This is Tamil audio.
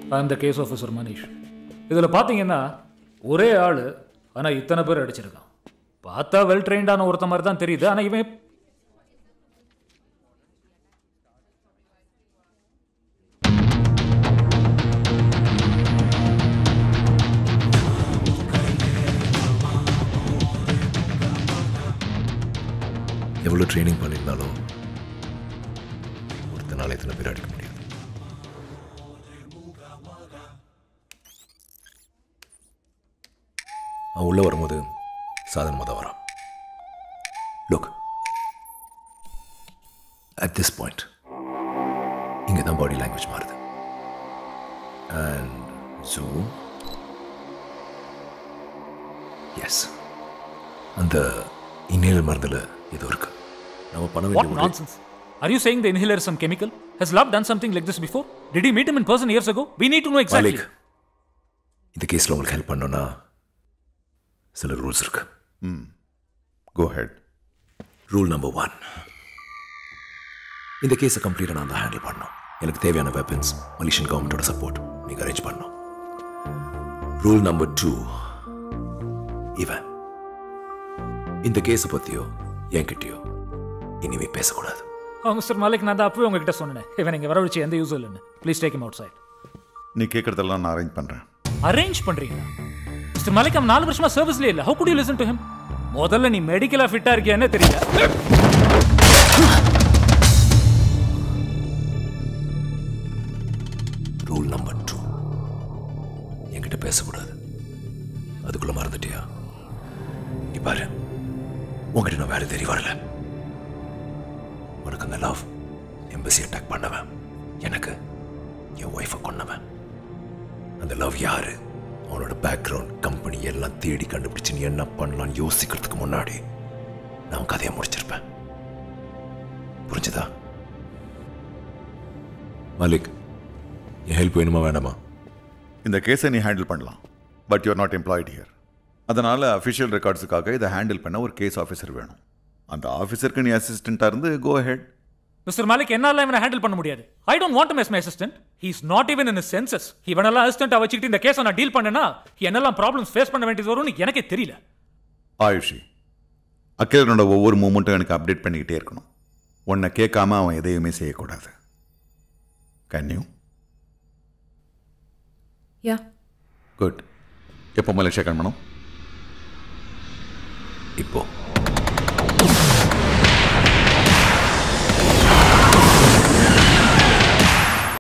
அந்த கேஸ் ஆஃபீஸர் மனிஷ் இதில் பார்த்தீங்கன்னா ஒரே ஆள் ஆனால் இத்தனை பேர் அடிச்சிருக்கான் பார்த்தா வெல் ட்ரெயின்டான ஒருத்த மாதிரி தான் தெரியுது ஆனால் இவன் எவ்வளோ ட்ரைனிங் பண்ணியிருந்தாலும் ஒருத்தனால எத்தனை பேர் அடிக்க முடியாது அவன் உள்ளே வரும்போது சாதனமாக தான் வரான் லுக் அட் திஸ் பாயிண்ட் இங்கே தான் பாடி லாங்குவேஜ் மாறுது அண்ட் ஸோ எஸ் அந்த இன்னேல் மருந்தில் ஏதோ இருக்கு நம்ம பண்ண What வேண்டிய ஒரே- nonsense? Are you saying the inhaler is some chemical? Has love done something like this before? Did he meet him in person years ago? We need to know exactly. Malik இந்த கேஸில் உங்களுக்கு ஹெல்ப் பண்ணணும்னா சில ரூல்ஸ் இருக்கு go ahead rule number one இந்த கேஸை கம்ப்ளீட்டாக நான் தான் ஹேண்டில் பண்ணணும் எனக்கு தேவையான வெப்பன்ஸ் மலேசியன் கவர்மெண்ட்டோட சப்போர்ட் நீங்கள் அரேஞ்ச் பண்ணணும் ரூல் நம்பர் டூ இவன் இந்த கேஸை பற்றியோ என்கிட்டயோ இனிமே பேசக்கூடாது Oh, Mr. Malik, நான் தான் அப்பவே உங்ககிட்ட சொன்னேன் இவன் இங்கே வரவழைச்சு எந்த யூஸும் இல்லைன்னு please take him outside நீ கேட்குறதெல்லாம் நான் அரேஞ்ச் பண்ணுறேன் அரேஞ்ச் பண்றீங்களா மிஸ்டர் மலிக் அவன் நாலு வருஷமா சர்வீஸ்ல இல்ல how good you listen to him முதல்ல நீ மெடிக்கலா ஃபிட்டா இருக்கியான்னு தெரியல ரூல் நம்பர் டூ என்கிட்ட பேசக்கூடாது அதுக்குள்ள மறந்துட்டியா இங்க பாரு உங்ககிட்ட நான் வேற தெரிய வரல உனக்கு அந்த லவ் எம்பசி அட்டாக் பண்ணவன் எனக்கு என் ஒய்ஃபை கொன்னவன் அந்த லவ் யாரு அவனோட பேக்ரவுண்ட் கம்பெனி எல்லாம் தேடி கண்டுபிடிச்சு நீ என்ன பண்ணலாம்னு யோசிக்கிறதுக்கு முன்னாடி நான் கதையை முடிச்சிருப்பேன் புரிஞ்சுதா மாலிக் என் ஹெல்ப் வேணுமா வேணாமா இந்த கேஸை நீ ஹேண்டில் பண்ணலாம் but you are not employed here அதனால் அஃபிஷியல் ரெக்கார்ட்ஸுக்காக இதை ஹேண்டில் பண்ண ஒரு கேஸ் ஆஃபீஸர் வேணும் அந்த ஆஃபீஸருக்கு நீ அசிஸ்டண்ட்டாக இருந்து கோ ஹெட் மிஸ்டர் மாலிக் என்னால இவனை ஹேண்டில் பண்ண முடியாது I don't want him as my assistant he is not even in his senses இவனெல்லாம் அசிஸ்டண்டா வச்சுக்கிட்டு இந்த கேஸை நான் டீல் பண்ணேன்னா என்னெல்லாம் ப்ராப்ளம்ஸ் ஃபேஸ் பண்ண வேண்டியது வரும்னு எனக்கே தெரியல ஆயுஷி அக்கிலனோட ஒவ்வொரு மூமெண்ட்டும் எனக்கு அப்டேட் பண்ணிக்கிட்டே இருக்கணும் உன்னை கேட்காம அவன் எதையுமே செய்யக்கூடாது கன்யூ யா குட் எப்போ மலேசியா கண்மணும் இப்போ